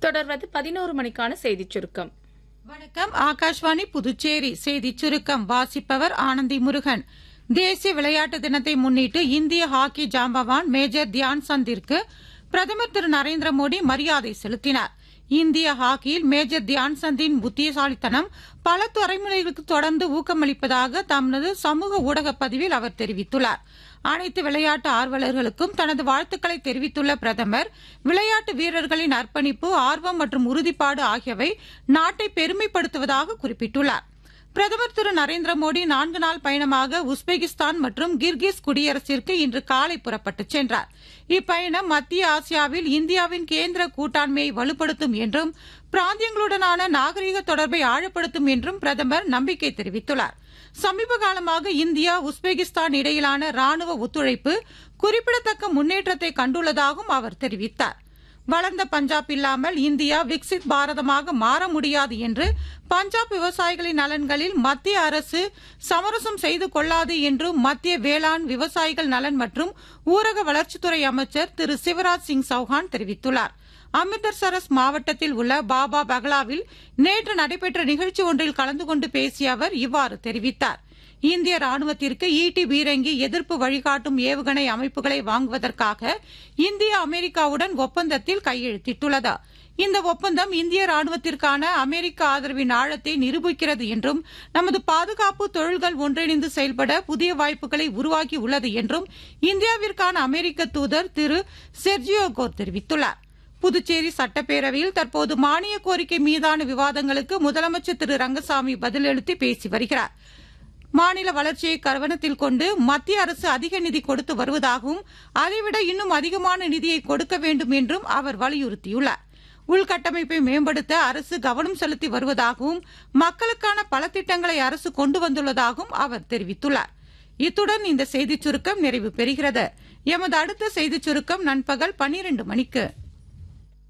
தொடர்வது பதினோரு மணிக்கான செய்திச் சுருக்கம் வணக்கம் ஆகாஷ்வாணி புதுச்சேரி செய்திச் சுருக்கம் வாசிப்பவர் ஆனந்தி முருகன் தேசிய விளையாட்டு தினத்தை முன்னிட்டு இந்திய ஹாக்கி ஜாம்பவான் மேஜர் தியான் சந்திற்கு பிரதமர் திரு நரேந்திர மோடி மரியாதை செலுத்தினார் இந்திய ஹாக்கியில் மேஜர் தியான் சந்தின் புத்திசாலித்தனம் பல துறைமுறைகளுக்கு தொடர்ந்து ஊக்கமளிப்பதாக தமது சமூக ஊடக பதிவில் அவர் தெரிவித்துள்ளார் அனைத்து விளையாட்டு ஆர்வலர்களுக்கும் தனது வாழ்த்துக்களை தெரிவித்துள்ள பிரதமர் விளையாட்டு வீரர்களின் அர்ப்பணிப்பு ஆர்வம் மற்றும் உறுதிப்பாடு ஆகியவை நாட்டை பெருமைப்படுத்துவதாக குறிப்பிட்டுள்ளார் பிரதமர் திரு நரேந்திர மோடி நான்கு நாள் பயணமாக உஸ்பெகிஸ்தான் மற்றும் கிர்கிஸ் குடியரசிற்கு இன்று காலை புறப்பட்டுச் சென்றார் இப்பயணம் மத்திய ஆசியாவில் இந்தியாவின் கேந்திர கூட்டாண்மையை வலுப்படுத்தும் என்றும் பிராந்தியங்களுடனான நாகரீக தொடர்பை ஆழப்படுத்தும் என்றும் பிரதமர் நம்பிக்கை தெரிவித்துள்ளார் சமீப காலமாக இந்தியா உஸ்பெகிஸ்தான் இடையிலான ராணுவ ஒத்துழைப்பு குறிப்பிடத்தக்க முன்னேற்றத்தை கண்டுள்ளதாகவும் அவர் தெரிவித்தார் வளர்ந்த பஞ்சாப் இல்லாமல் இந்தியா விக்சித் பாரதமாக மாற முடியாது என்று பஞ்சாப் விவசாயிகளின் நலன்களில் மத்திய அரசு சமரசம் செய்து கொள்ளாது என்றும் மத்திய வேளாண் விவசாயிகள் நலன் மற்றும் ஊரக வளர்ச்சித்துறை அமைச்சர் திரு சிவராஜ் சிங் சௌஹான் தெரிவித்துள்ளார் அமிர்தசரஸ் மாவட்டத்தில் உள்ள பாபா பகலாவில் நேற்று நடைபெற்ற நிகழ்ச்சி ஒன்றில் கலந்து கொண்டு பேசிய அவர் இவ்வாறு தெரிவித்தார் இந்திய ராணுவத்திற்கு ஈட்டி பீரங்கி எதிர்ப்பு வழிகாட்டும் ஏவுகணை அமைப்புகளை வாங்குவதற்காக இந்தியா அமெரிக்காவுடன் ஒப்பந்தத்தில் கையெழுத்திட்டுள்ளது இந்த ஒப்பந்தம் இந்திய ராணுவத்திற்கான அமெரிக்க ஆதரவின் ஆழத்தை நிரூபிக்கிறது என்றும் நமது பாதுகாப்பு தொழில்கள் ஒன்றிணைந்து செயல்பட புதிய வாய்ப்புகளை உருவாக்கி உள்ளது என்றும் இந்தியாவிற்கான அமெரிக்க தூதர் திரு செர்ஜியோ கோர் தெரிவித்துள்ளார் புதுச்சேரி சட்டப்பேரவையில் தற்போது மானிய கோரிக்கை மீதான விவாதங்களுக்கு முதலமைச்சர் திரு ரங்கசாமி பதிலளித்து பேசி வருகிறார் மாநில வளர்ச்சியை கவனத்தில் கொண்டு மத்திய அரசு அதிக நிதி கொடுத்து வருவதாகவும் அதைவிட இன்னும் அதிகமான நிதியை கொடுக்க வேண்டும் என்றும் அவர் வலியுறுத்தியுள்ளார் உள்கட்டமைப்பை மேம்படுத்த அரசு கவனம் செலுத்தி வருவதாகவும் மக்களுக்கான பல திட்டங்களை அரசு கொண்டு வந்துள்ளதாகவும் அவர் தெரிவித்துள்ளார் இத்துடன் இந்த செய்திச் சுருக்கம் நிறைவு பெறுகிறது எமது அடுத்த செய்திச் சுருக்கம் நண்பகல் பனிரெண்டு மணிக்கு